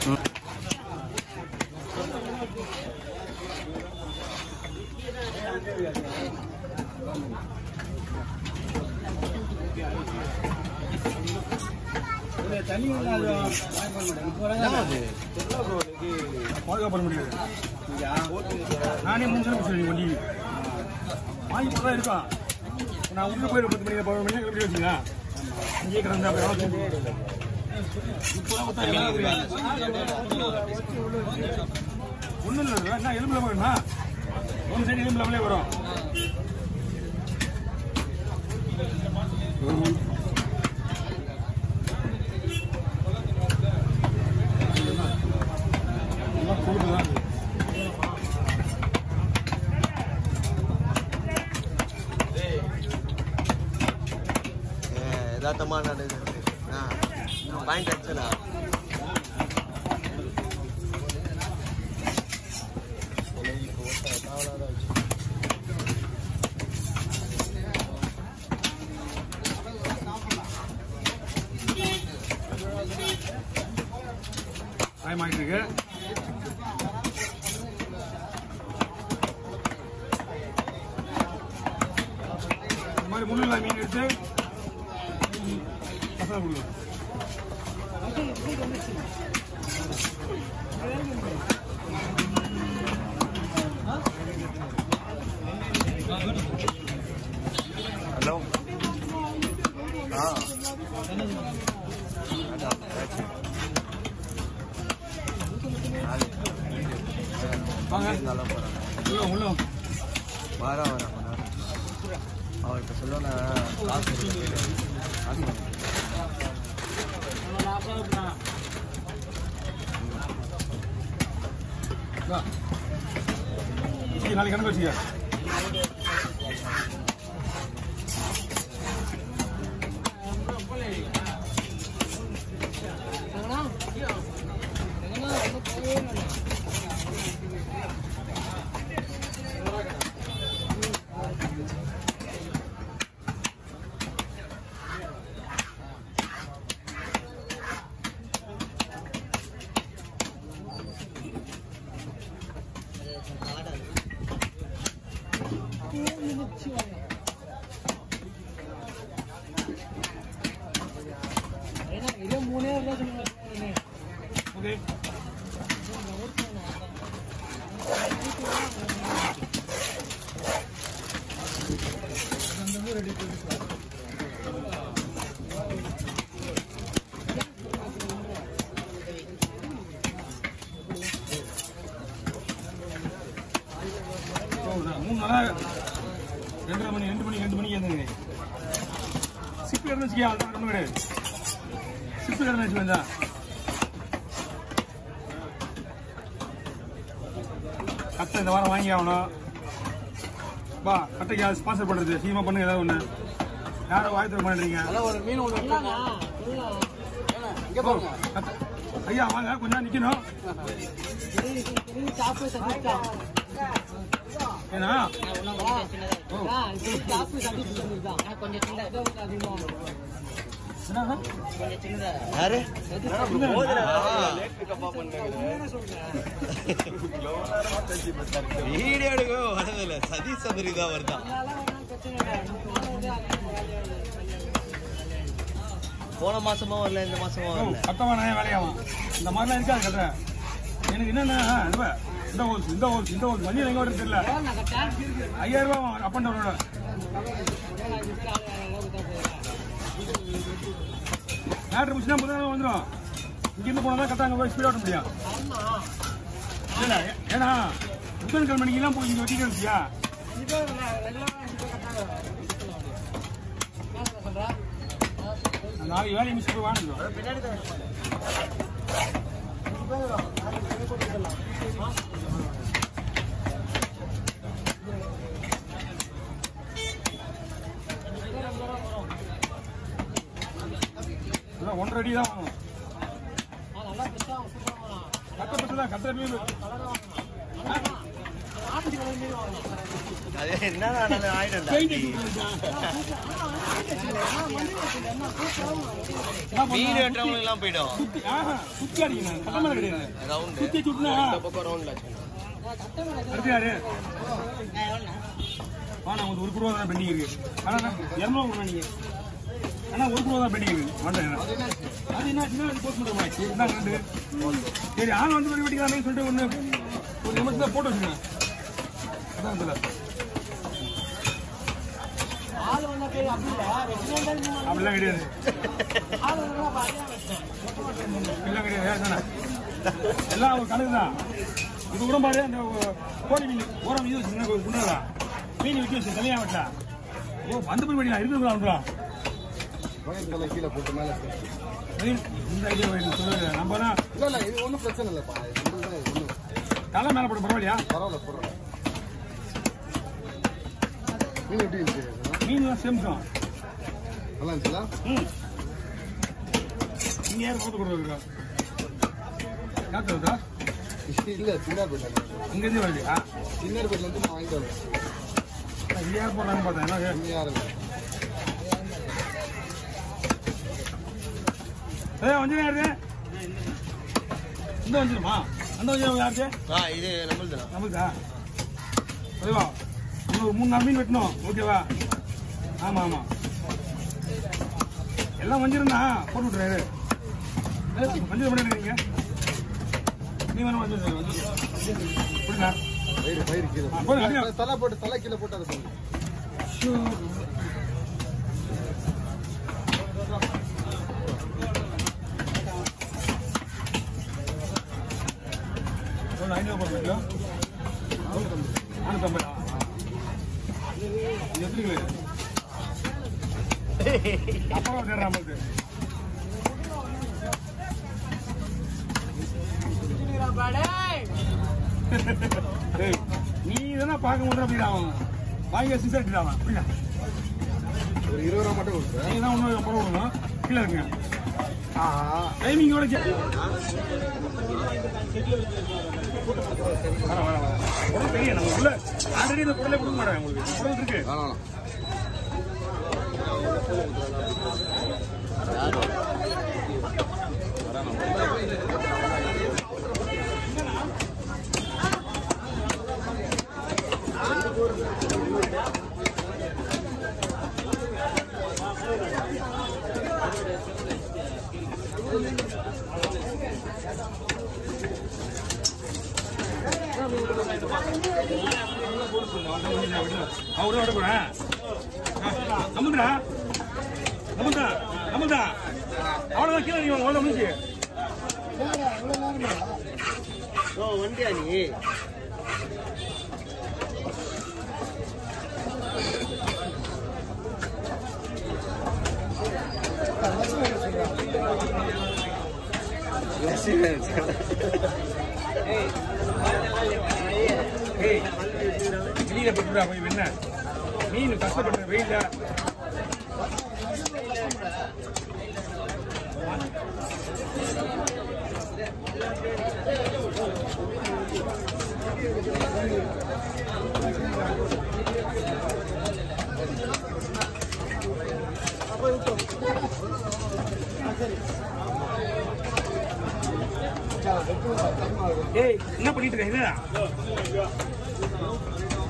தண்ணி பாதுகாப்பு பண்ண முடியாது நானே மூணு நேரம் சொல்லி வண்டி வாங்கி இப்போ தான் இருக்கான் நான் உள்ள போய் பத்து மணி பதினொரு மணி எப்படி வச்சுங்க இங்கே கிடந்தா ஒன்றும் இல்லை என்ன எலும்புல வேணுமா ஒன்று சைடு எலும்புல வரும் எல்லாம் கொடுக்குதான் யதார்த்தமா நடக்குது பாயிண்ட் அடிச்சடா டைம் ஆகிட்டு இருக்கு இந்த மாதிரி முள்ளுல மீன் எடுத்து மசாலா கொடுக்கணும் ஹலோ ஆ அதான் ஆச்சு. நாலு. வாங்க. நல்லா போறாங்க உள்ள உள்ள வார வர அவர்கிட்ட சொல்லுவேன் காசு கொடுக்க காசு கொடுக்க. வா. வச்சுக்க, நாளைக்கு கணக்கு வச்சுக்க ஓகே மூணு நாளா ரெண்டரை மணி ரெண்டு மணி ரெண்டு மணிக்கு இருந்தது சிப்பு இருந்து வச்சுக்கா அது ஒன்றும் கிடையாது சிப்பு இருந்து வச்சு வந்தா கட்டை இந்த வாரம் வாங்கி ஆகணும் பா கட்டைக்கு யாரும் ஸ்பான்சர் பண்ணுறது சீக்கிரமா பண்ணுங்க ஏதாவது ஒன்று யாரும் வாய் தர பண்ணுறீங்க ஐயா வாங்க கொஞ்ச நேரம் நிக்கணும் ஏன்னா ஓ, என்னண்ணா? யாரு இல்ல. வீடியோ எடுக்க வரதில்ல சதி சதுரி தான் வருதான் போன மாசமா வரல இந்த மாசமா ஓ, வரல சத்தமான வேலையாகும் இந்த மாதிரிலாம் இருக்காது கட்டுற எனக்கு என்னன்னா இந்த இந்த ஹோல்ஸ் இந்த ஹோல்ஸ் இந்த ஹோல்ஸ் வண்டியில் எங்க வருது தெரியல ஐயாயிரம் ரூபாய் அப் அண்ட் டவுனோட மேட்ரு முடிச்சுனா முதல்ல வந்துடும் இங்கிருந்து போனா தான் கரெக்டாக அங்கே போய் ஸ்பீட் ஓட்ட முடியும் இல்ல ஏ- ஏன்னா புதன் கிழமைக்கெல்லாம் போய் இங்கே வெட்டிட்டு இருக்கியா நாளைக்கு வேலையை மிஸ் போய் வாங்கிடும் அதான் ஒன்றரை அடி தான் வாங்கணும் கட்ட பத்து தான் கட்ட மீன் அது என்ன ஆனாலும் ஆயிடும்டா பெயிண்ட் மீன் வெட்டுறவங்களுக்கு எல்லாம் போயிடும் சுத்தி ஆஹா சுத்தி அடிக்கணும் கட்டமலை கிடையாது ரவுண்டு சுத்தி சுட்டினா பக்கம் ரவுண்ட்ல அடுத்து யாரு ஆனா உங்களுக்கு ஒரு குருவா தான் பெண்டிங் இருக்கு ஆனா இரநூறு கொடுங்க நீங்க ஆனா ஒரு குருவா தான் பெண்டிங் இருக்கு மாட்டேன் அது என்ன சின்ன போஸ்ட் பண்ணுவோம் இதான் ரெண்டு சரி ஆள் வந்து பண்ணி வெட்டிக்கலாமே சொல்லிட்டு ஒண்ணு ஒரு நிமிஷத்துல போட்டு வச்சுங்க அதான் இதுல அப்படிலாம் கிடையாது எல்லாம் கிடையாது ஏன் தானே? எல்லாம் ஒரு கணக்கு தான் இது கூட பாரு அந்த கோழி மீன் ஓரம் இது வச்சுருந்தா குண்டாடா மீன் விட்டு வச்சு தனியாக வெட்டா ஓ வந்து போய் வெட்டிலாம் இருக்குங்களா வயசுல கீழே போட்டு மேலே இந்த ஐடியா எனக்கு சொல்லல நம்ம தான் இல்ல இல்ல இது ஒன்றும் பிரச்சனை இல்லைப்பா இது ஒன்றும் தலை மேலே போட பரவாயில்லையா பரவாயில்ல போடுறேன் மீன் எப்படி இருந்துச்சு மீன்லாம் சேம்சம் நல்லா இருந்துச்சுல ம் இங்கே யார் பார்த்து கொடுக்குறது இருக்கா யார் வருதா இல்ல சின்ன பேட்ல இங்கேருந்து வரலையா சின்ன பேட்ல இருந்து நான் வாங்கிட்டு வரேன் இது யார் போடுறான்னு பார்த்தேன் என்ன இங்க யாரும் இல்லை ஏ வஞ்சனம் யாருது இந்த வஞ்சனமா அந்த வஞ்சனம் யாருது ஆ இது நம்மளுது நமக்கா ஓகேவா இன்னும் ஒரு மூணு நாலு மீன் வெட்டணும் ஓகேவா ஆமா ஆமா எல்லாம் வஞ்சிரம்னா போட்டு விட்டுறாரு வஞ்சரம் பண்ணிடுறீங்க நீ வேணும் வஞ்சரம் புரியுதா பயிர் பயிர் கீழே ஆ, போதும், அடியா. போட்டு. தலை போட்டு தலை கீழே போட்டு அதை போடுங்க எவ்வளோ ஐநூறு போட்டு கிலோ நானூற்றம்பது இது எப்படி கிலோ அப்புறம் தேடுற நம்மளுக்கு ஏய், நீ இதெல்லாம் பார்க்க முடியும் அப்படின்னா அவன் வாங்கி சிக்ஸ் அடிக்கிறான் அப்படியா ஒரு இருபது ரூபா மட்டும் கொடுக்குறேன் நீங்க தான் ஒன்று புறம் விடணும் கீழே இருக்குங்க ஆஹா டைமிங்கோட கே வர வர வர குடல் தெரியும் நம்ம உள்ள ஆல்ரெடி இந்த குடலை கொடுக்க மாட்டாங்க உங்களுக்கு குடல் இருக்கு வேணாம் அவரு விட போறேன் நம்புறா நம்புதா நம்புதா அவ்வளவுதான் கீழே நீங்க அவ்வளவு முடிஞ்சு ஓ வண்டியா நீ ஏய் வெளியில போட்டுடா போய் என்ன மீன் கஷ்டப்பட்டு வெயில ஏய் என்ன பண்ணிட்டு இருக்க இது